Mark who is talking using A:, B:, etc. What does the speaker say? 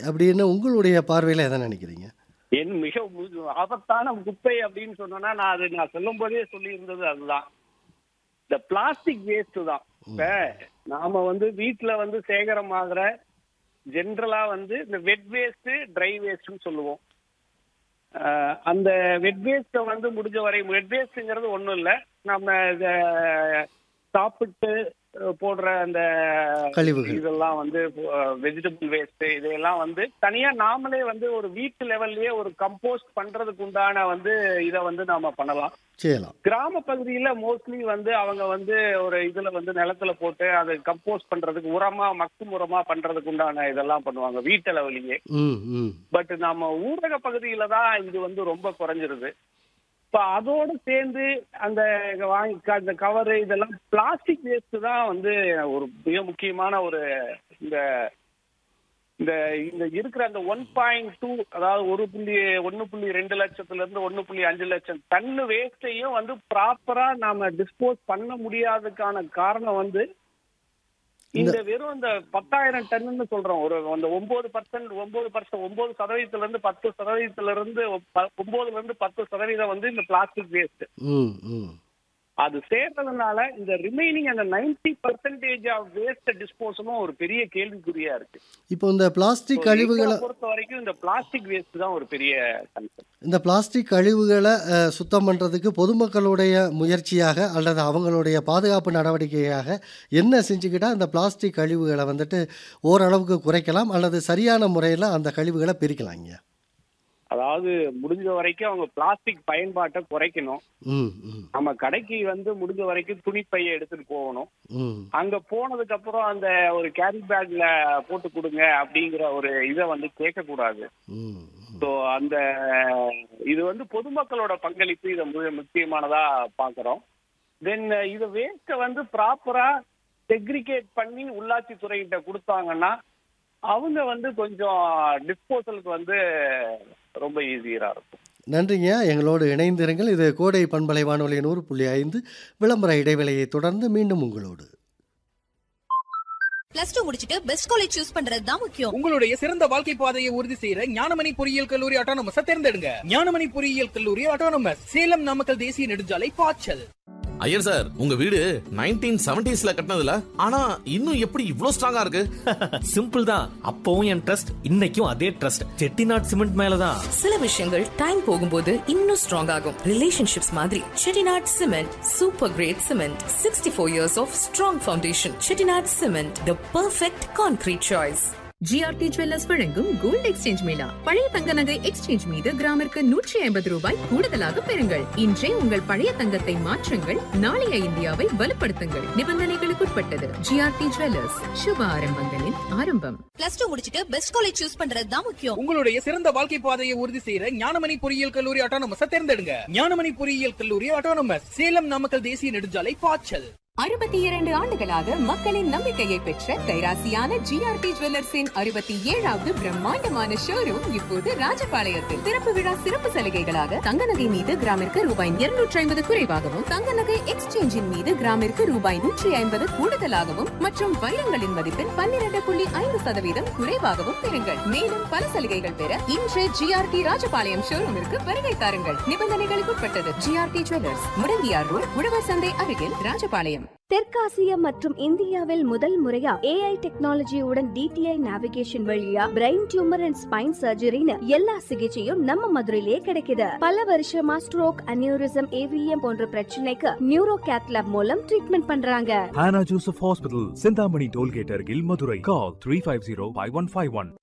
A: அப்படின்னு உங்களுடைய பார்வையில எத நினைக்கிறீங்க?
B: என் மிக மு- ஆபத்தான குப்பை அப்படின்னு சொன்னோன்னா நான் அது நான் சொல்லும் போதே சொல்லி இருந்தது அதுதான் இந்த பிளாஸ்டிக் வேஸ்ட் தான் இப்ப நாம வந்து வீட்டுல வந்து சேகரமாகிற ஜென்ரலா வந்து இந்த வெட் வேஸ்ட் ட்ரை வேஸ்ட்னு சொல்லுவோம் அஹ் அந்த வெட் வேஸ்ட்டை வந்து முடிஞ்ச வரை வெட் வேஸ்ட்ங்கிறது ஒண்ணும் இல்ல நம்ம இத சாப்பிட்டு அஹ், போடுற அந்த
A: கழிவுகள்.
B: இதெல்லாம் வந்து வெஜிடபிள் வேஸ்ட் இதையெல்லாம் வந்து தனியா நாமளே வந்து ஒரு வீட்டு லெவல்லயே ஒரு கம்போஸ்ட் பண்றதுக்கு உண்டான வந்து இதை வந்து நாம பண்ணலாம்
A: செய்யலாம்.
B: கிராம பகுதியில மோஸ்ட்லி வந்து அவங்க வந்து ஒரு இதுல வந்து நிலத்துல போட்டு அதை கம்போஸ்ட் பண்றதுக்கு உரமா மக்கும் உரமா பண்றதுக்கு உண்டான இதெல்லாம் பண்ணுவாங்க வீட்டு லெவலியே
A: ம், ம்.
B: பட் நம்ம ஊரக பகுதியில தான் இது வந்து ரொம்ப குறைஞ்சிருது இப்ப அதோட சேர்ந்து அந்த வாங்கி அந்த கவரு இதெல்லாம் பிளாஸ்டிக் வேஸ்ட் தான் வந்து ஒரு மிக முக்கியமான ஒரு இந்த இந்த இந்த இருக்கிற அந்த ஒன் பாயிண்ட் டூ அதாவது ஒரு புள்ளி ஒன்னு புள்ளி ரெண்டு லட்சத்துல இருந்து ஒன்னு புள்ளி அஞ்சு லட்சம் டன்னு வேஸ்டையும் வந்து ப்ராப்பரா நாம டிஸ்போஸ் பண்ண முடியாததுக்கான காரணம் வந்து இந்த வெறும் இந்த பத்தாயிரம் டன்னு சொல்றோம் ஒரு அந்த ஒன்பது பர்சன்ட் ஒன்பது பர்சன்ட் ஒன்பது சதவீதத்துல இருந்து பத்து சதவீதத்துல இருந்து ஒ- ஒன்பதுல இருந்து பத்து சதவீதம் வந்து இந்த பிளாஸ்டிக் வேஸ்ட்
A: ம், ம்.
B: அது சேர்றதுனால இந்த ரிமைனிங் அந்த நைன்டி பர்சன்டேஜ் ஆஃப் வேஸ்ட் டிஸ்போசலும் ஒரு பெரிய கேள்விக்குறியா இருக்கு
A: இப்போ இந்த பிளாஸ்டிக்
B: So,
A: கழிவுகளை
B: எங்களை பொறுத்த வரைக்கும் இந்த பிளாஸ்டிக் வேஸ்ட் தான் ஒரு பெரிய கன்செப்ட்
A: இந்த பிளாஸ்டிக் கழிவுகளை அஹ், சுத்தம் பண்ணுறதுக்கு பொதுமக்களுடைய முயற்சியாக அல்லது அவங்களுடைய பாதுகாப்பு நடவடிக்கையாக என்ன செஞ்சுக்கிட்டா இந்த பிளாஸ்டிக் கழிவுகளை வந்துட்டு ஓரளவுக்கு குறைக்கலாம் அல்லது சரியான முறையில் அந்த கழிவுகளை பிரிக்கலாங்க
B: அதாவது முடிஞ்ச வரைக்கும் அவங்க பிளாஸ்டிக் பயன்பாட்டை குறைக்கணும்
A: ம் ம்
B: நம்ம கடைக்கு வந்து முடிஞ்ச வரைக்கும் துணிப்பையை எடுத்துட்டு போகணும்
A: ம்
B: அங்க போனதுக்கு அப்புறம் அந்த ஒரு கேரி பேக்ல போட்டு கொடுங்க அப்படிங்கிற ஒரு இதை வந்து கேட்க கூடாது
A: ம்
B: ஸோ அந்த இது வந்து பொதுமக்களோட பங்களிப்பு இதை மிக முக்கியமானதா பாக்குறோம் தென் இதை வேஸ்ட்டை வந்து ப்ராப்பரா செக்ரிகேட் பண்ணி உள்ளாட்சி துறைகிட்ட கொடுத்தாங்கன்னா அவங்க வந்து கொஞ்சம் டிஸ்போசலுக்கு வந்து ரொம்ப ஈஸியரா இருக்கும்
A: நன்றிங்க எங்களோடு இணைந்திருங்கள் இது கோடை பண்பலை வானொலி நூறு புள்ளி ஐந்து விளம்பர இடைவேளையை தொடர்ந்து மீண்டும் உங்களோடு
C: பிளஸ் டூ முடிச்சிட்டு பெஸ்ட் காலேஜ் சூஸ் பண்றது தான் முக்கியம்
D: உங்களுடைய சிறந்த வாழ்க்கை பாதையை உறுதி செய்யற ஞானமணி பொறியியல் கல்லூரி ஆட்டோனமஸ் தேர்ந்தெடுங்க ஞானமணி பொறியியல் கல்லூரி ஆட்டோனமஸ் சேலம் நாமக்கல் தேசிய நெடுஞ்சாலை பாய்ச்சல்
E: ஐயர் சார் உங்க வீடு நைன்டீன் செவன்டிஸ்ல கட்டினதுல ஆனா இன்னும் எப்படி இவ்ளோ ஸ்ட்ராங்கா இருக்கு
F: சிம்பிள் தான் அப்பவும் என் ட்ரஸ்ட் இன்னைக்கும் அதே ட்ரஸ்ட் செட்டிநாட் சிமெண்ட் மேலதான்
G: சில விஷயங்கள் டைம் போகும்போது இன்னும் ஸ்ட்ராங் ஆகும் ரிலேஷன்ஷிப்ஸ் மாதிரி Chettinad cement super grade cement sixty four years of strong foundation Chettinad cement the perfect concrete choice
H: GRT jewellers வழங்கும் கோல்ட் எக்ஸ்சேஞ்ச் மேளா பழைய தங்க நகை எக்ஸ்சேஞ்ச் மீது கிராமிற்கு நூற்றி ஐம்பது ரூபாய் கூடுதலாக பெறுங்கள் இன்றே உங்கள் பழைய தங்கத்தை மாற்றுங்கள் நாளைய இந்தியாவை வலுப்படுத்துங்கள் நிபந்தனைகளுக்குட்பட்டது ஜிஆர்டி ஜுவல்லர்ஸ் சுப ஆரம்பங்களின் ஆரம்பம்
C: பிளஸ் டூ முடிச்சிட்டு பெஸ்ட் காலேஜ் சூஸ் பண்றது தான் முக்கியம்
D: உங்களுடைய சிறந்த வாழ்க்கை பாதையை உறுதி செய்யற ஞானமணி பொறியியல் கல்லூரி ஆட்டோனமஸ் தேர்ந்தெடுங்க ஞானமணி பொறியியல் கல்லூரி ஆட்டோனமஸ் சேலம் நாமக்கல் தேசிய நெடுஞ்சாலை பாய்ச்சல்
H: அறுபத்தி இரண்டு ஆண்டுகளாக மக்களின் நம்பிக்கையை பெற்ற கைராசியான ஜிஆர்டி ஜுவல்லர்ஸின் அறுபத்தி ஏழாவது பிரம்மாண்டமான ஷோரூம் இப்போது ராஜபாளையத்தில் திறப்பு விழா சிறப்பு சலுகைகளாக தங்க நகை மீது கிராமிற்கு ரூபாய் இருநூற்றி ஐம்பது குறைவாகவும் தங்க நகை எக்ஸ்சேஞ்சின் மீது கிராமிற்கு ரூபாய் நூற்றி ஐம்பது கூடுதலாகவும் மற்றும் வைரங்களின் மதிப்பில் பன்னிரண்டு புள்ளி ஐந்து சதவீதம் குறைவாகவும் பெறுங்கள் மேலும் பல சலுகைகள் பெற இன்று ஜிஆர்டி ராஜபாளையம் ஷோரூமிற்கு வருகை தாருங்கள் நிபந்தனைகளுக்குட்பட்டது ஜிஆர்டி ஜுவல்லர்ஸ் முடங்கியார் ரோட் உழவர் சந்தை அருகில் ராஜபாளையம்
I: தெற்காசியா மற்றும் இந்தியாவில் முதல் முறையா ஏஐ டெக்னாலஜியுடன் டிடிஐ நேவிகேஷன் வழியா பிரெயின் டியூமர் அண்ட் ஸ்பைன் சர்ஜரின்னு எல்லா சிகிச்சையும் நம்ம மதுரையிலே கிடைக்குது பல வருஷமா ஸ்ட்ரோக் அனியூரிசம் ஏவிஎம் போன்ற பிரச்சனைக்கு நியூரோ கேத்லாப் மூலம் ட்ரீட்மெண்ட் பண்றாங்க
J: Hannah Joseph Hospital, Sindhamani Tollgate, Argil, Madurai. Call 350 5151.